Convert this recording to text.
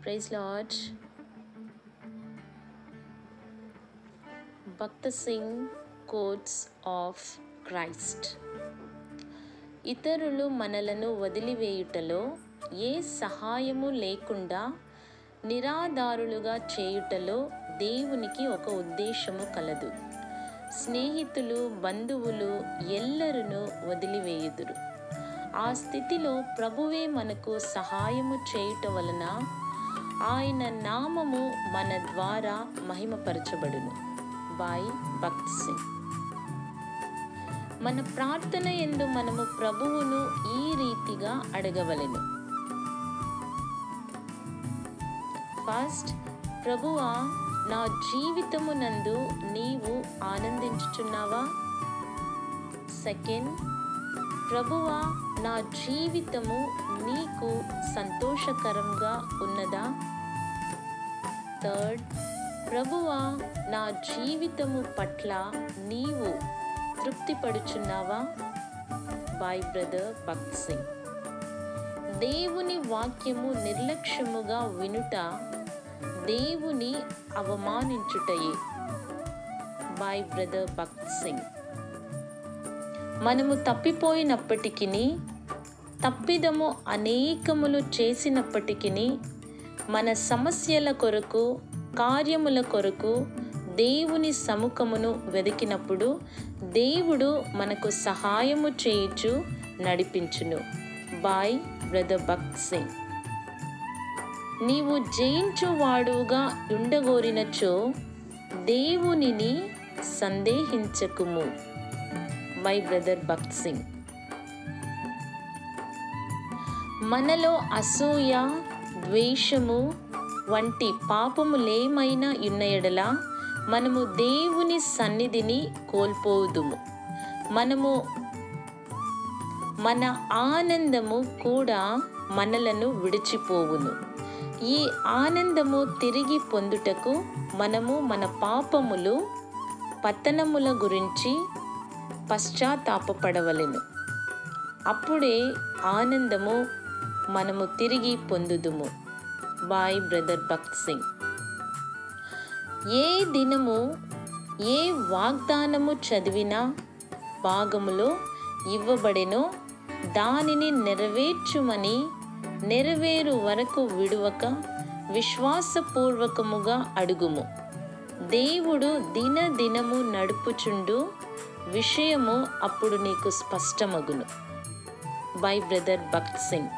praise Lord Bakht Singh quotes of Christ ఇతరులు మనలను వదిలివేయుటలో ఏ సహాయము లేకుండా నిరాధారులుగా చేయుటలో దేవునికి ఒక ఉద్దేశము కలదు స్నేహితులు బంధువులు ఎల్లరును వదిలివేయుదురు ఆ స్థితిలో ప్రభువే మనకు సహాయము చేయుట వలన ఆయన నామము మన ద్వారా మహిమపరచబడును బాయ్ భక్త్ సింగ్ మన ప్రార్థన ఎందు మనము ప్రభువును ఈ రీతిగా అడగవలెను ఫస్ట్ ప్రభువా నా జీవితమునందు నీవు ఆనందించుచున్నావా సెకండ్ ప్రభువా నా జీవితము నీకు సంతోషకరంగా ఉన్నదా థర్డ్ ప్రభువా నా జీవితము పట్ల నీవు తృప్తిపడుచున్నావా బాయ్ బ్రదర్ భక్త్ సింగ్ దేవుని వాక్యము నిర్లక్ష్యముగా వినుట దేవుని అవమానించుటయే బాయ్ బ్రదర్ భక్త్ సింగ్ మనము తప్పిపోయినప్పటికీ తప్పిదము అనేకములు చేసినప్పటికీ మన సమస్యల కొరకు కార్యముల కొరకు దేవుని సముఖమును వెతికినప్పుడు దేవుడు మనకు సహాయము చేయుచు నడిపించును బాయ్ బ్రదర్ భక్త్ సింగ్ నీవు జయించువాడుగా ఉండగోరినచో దేవునిని సందేహించకుము మై బ్రదర్ భక్త్ సింగ్ మనలో అసూయ ద్వేషము వంటి పాపములేమైనా ఉన్న ఎడల మనము దేవుని సన్నిధిని కోల్పోదుము మనము మన ఆనందము కూడా మనలను విడిచిపోవును ఈ ఆనందము తిరిగి పొందుటకు మనము మన పాపములు పతనముల గురించి పశ్చాత్తాపపడవలెను అప్పుడే ఆనందము మనము తిరిగి పొందుదుము బాయ్ బ్రదర్ భక్త్ సింగ్ ఏ దినము ఏ వాగ్దానము చదివినా భాగములో ఇవ్వబడెనో దానిని నెరవేర్చుమని నెరవేరు వరకు విడువక విశ్వాసపూర్వకముగా అడుగుము దేవుడు దిన దినము నడుపుచుండు విషయము అప్పుడు నీకు స్పష్టమగును బై బ్రదర్ భక్త్ సింగ్